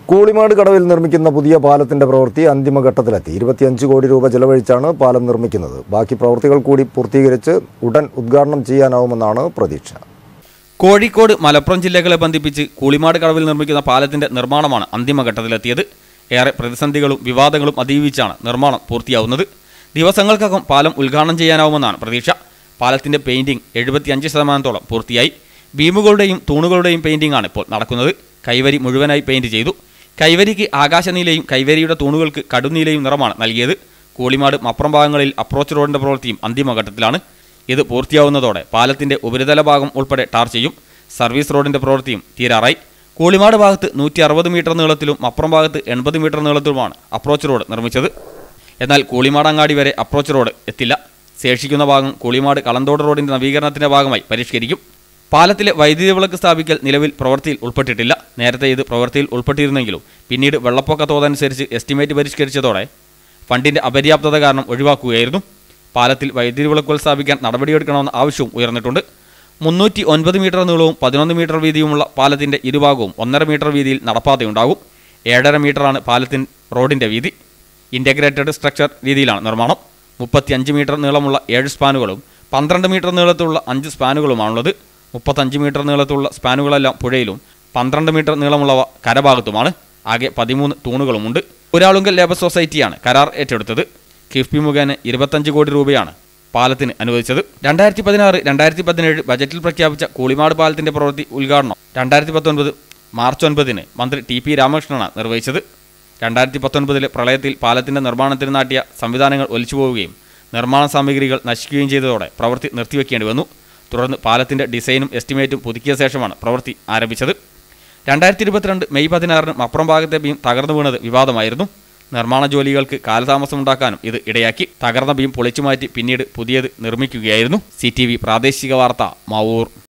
കൂളിമാട് കടവിൽ നിർമ്മിക്കുന്ന പുതിയ പാലത്തിന്റെ പ്രവൃത്തി അന്തിമഘട്ടത്തിലെത്തി ഇരുപത്തിയഞ്ച് കോടി രൂപ ചെലവഴിച്ചാണ് പാലം നിർമ്മിക്കുന്നത് ബാക്കി പ്രവൃത്തികൾ കൂടി പൂർത്തീകരിച്ച് ഉടൻ ഉദ്ഘാടനം ചെയ്യാനാവുമെന്നാണ് പ്രതീക്ഷ കോഴിക്കോട് മലപ്പുറം ജില്ലകളെ ബന്ധിപ്പിച്ച് കൂളിമാട് കടവിൽ നിർമ്മിക്കുന്ന പാലത്തിന്റെ നിർമ്മാണമാണ് അന്തിമഘട്ടത്തിലെത്തിയത് ഏറെ പ്രതിസന്ധികളും വിവാദങ്ങളും അതിജീവിച്ചാണ് നിർമ്മാണം പൂർത്തിയാവുന്നത് ദിവസങ്ങൾക്കകം പാലം ഉദ്ഘാടനം ചെയ്യാനാവുമെന്നാണ് പ്രതീക്ഷ പാലത്തിന്റെ പെയിന്റിംഗ് എഴുപത്തിയഞ്ച് ശതമാനത്തോളം പൂർത്തിയായി ബീമുകളുടെയും തൂണുകളുടെയും പെയിന്റിംഗ് ആണ് ഇപ്പോൾ നടക്കുന്നത് കൈവരി മുഴുവനായി പെയിന്റ് ചെയ്തു കൈവരിക്ക് ആകാശനീലയും കൈവരിയുടെ തൂണുകൾക്ക് കടുനീലയും നിറമാണ് നൽകിയത് കൂളിമാട് മപ്രം ഭാഗങ്ങളിൽ അപ്രോച്ച് റോഡിന്റെ പ്രവൃത്തിയും അന്തിമഘട്ടത്തിലാണ് ഇത് പൂർത്തിയാവുന്നതോടെ പാലത്തിന്റെ ഉപരിതല ഭാഗം ഉൾപ്പെടെ ടാർ ചെയ്യും സർവീസ് റോഡിന്റെ പ്രവൃത്തിയും തീരാറായി കൂളിമാട് ഭാഗത്ത് നൂറ്റി അറുപത് മീറ്റർ നീളത്തിലും അപ്പുറം ഭാഗത്ത് എൺപത് മീറ്റർ നീളത്തിലുമാണ് അപ്രോച്ച് റോഡ് നിർമ്മിച്ചത് എന്നാൽ കൂളിമാടങ്ങാടി വരെ അപ്രോച്ച് റോഡ് എത്തില്ല ശേഷിക്കുന്ന ഭാഗം കൂളിമാട് കളന്തോട് റോഡിന്റെ നവീകരണത്തിന്റെ ഭാഗമായി പരിഷ്കരിക്കും പാലത്തിലെ വൈദ്യുതി വിളക്ക് സ്ഥാപിക്കൽ നിലവിൽ പ്രവൃത്തിയിൽ ഉൾപ്പെട്ടിട്ടില്ല നേരത്തെ ഇത് പ്രവൃത്തിയിൽ ഉൾപ്പെട്ടിരുന്നെങ്കിലും പിന്നീട് വെള്ളപ്പൊക്ക തോതനുസരിച്ച് എസ്റ്റിമേറ്റ് പരിഷ്കരിച്ചതോടെ ഫണ്ടിന്റെ അപര്യാപ്തത കാരണം ഒഴിവാക്കുകയായിരുന്നു പാലത്തിൽ വൈദ്യുതി വിളക്കുകൾ സ്ഥാപിക്കാൻ നടപടിയെടുക്കണമെന്ന ആവശ്യവും ഉയർന്നിട്ടുണ്ട് മുന്നൂറ്റി ഒൻപത് മീറ്റർ നീളവും പതിനൊന്ന് മീറ്റർ വീതിയുമുള്ള പാലത്തിന്റെ ഇരുഭാഗവും ഒന്നര മീറ്റർ വീതിയിൽ നടപ്പാതയുണ്ടാകും ഏഴര മീറ്ററാണ് പാലത്തിൻ റോഡിന്റെ വീതി ഇൻ്റഗ്രേറ്റഡ് സ്ട്രക്ചർ രീതിയിലാണ് നിർമ്മാണം മുപ്പത്തിയഞ്ച് മീറ്റർ നീളമുള്ള ഏഴ് സ്പാനുകളും പന്ത്രണ്ട് മീറ്റർ നീളത്തിലുള്ള അഞ്ച് സ്പാനുകളുമാണുള്ളത് മുപ്പത്തഞ്ച് മീറ്റർ നീളത്തിലുള്ള സ്പാനുകളെല്ലാം പുഴയിലും പന്ത്രണ്ട് മീറ്റർ നീളമുള്ളവ കരഭാഗത്തുമാണ് ആകെ പതിമൂന്ന് തൂണുകളുമുണ്ട് ഒരാളുങ്കൽ ലേബർ സൊസൈറ്റിയാണ് കരാർ ഏറ്റെടുത്തത് കിഫ്ബി മുഖേന ഇരുപത്തഞ്ച് കോടി രൂപയാണ് പാലത്തിന് അനുവദിച്ചത് രണ്ടായിരത്തി പതിനാറ് രണ്ടായിരത്തി പതിനേഴ് ബജറ്റിൽ പ്രഖ്യാപിച്ച കൂളിമാട് പാലത്തിന്റെ പ്രവൃത്തി ഉദ്ഘാടനം രണ്ടായിരത്തി പത്തൊൻപത് മാർച്ച് ഒൻപതിന് മന്ത്രി ടി പി രാമകൃഷ്ണനാണ് നിർവഹിച്ചത് രണ്ടായിരത്തി പത്തൊൻപതിലെ പ്രളയത്തിൽ പാലത്തിന്റെ നിർമ്മാണത്തിന് നാട്ടിയ സംവിധാനങ്ങൾ ഒലിച്ചുപോവുകയും നിർമ്മാണ സാമഗ്രികൾ നശിക്കുകയും ചെയ്തതോടെ പ്രവൃത്തി നിർത്തിവെക്കേണ്ടി വന്നു തുടർന്ന് പാലത്തിന്റെ ഡിസൈനും എസ്റ്റിമേറ്റും പുതുക്കിയ ശേഷമാണ് പ്രവൃത്തി ആരംഭിച്ചത് രണ്ടായിരത്തി ഇരുപത്തിരണ്ട് മെയ് പതിനാറിന് മപ്പുറം ഭാഗത്തെ ബീം തകർന്നു വീണത് വിവാദമായിരുന്നു നിർമ്മാണ ജോലികൾക്ക് കാലതാമസമുണ്ടാക്കാനും ഇത് ഇടയാക്കി തകർന്ന ബീം പൊളിച്ചു മാറ്റി പിന്നീട് പുതിയത് നിർമ്മിക്കുകയായിരുന്നു സി പ്രാദേശിക വാർത്ത മാവൂർ